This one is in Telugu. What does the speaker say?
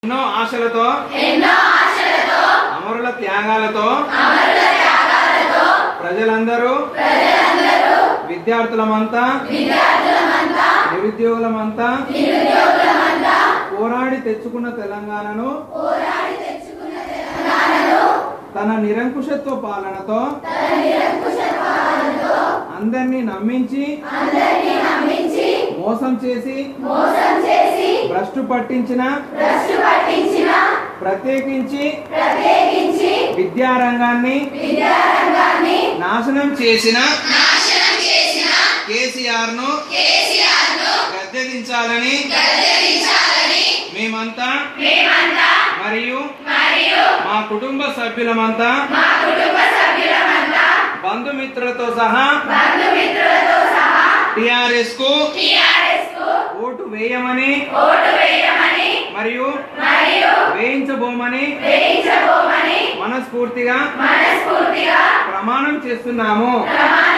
ఎన్నో ఆశలతో అమరుల త్యాగాలతో ప్రజలందరూ విద్యార్థులమంతా నిరుద్యోగులమంతా పోరాడి తెచ్చుకున్న తెలంగాణను తన నిరంకుశత్వ పాలనతో అందరినీ నమ్మించి మోసం చేసి భ్రష్టు పట్టించిన ప్రత్యేకించి విద్యారంగాన్ని నాశనం చేసిన కేసీఆర్ ను గద్దెదించాలని మేమంతా మరియు మా కుటుంబ సభ్యులమంతా బంధుమిత్రులతో సహా టిఆర్ఎస్ కు ఓటు వేయమని మరియు వేయించబోమని మనస్ఫూర్తిగా ప్రమాణం చేస్తున్నాము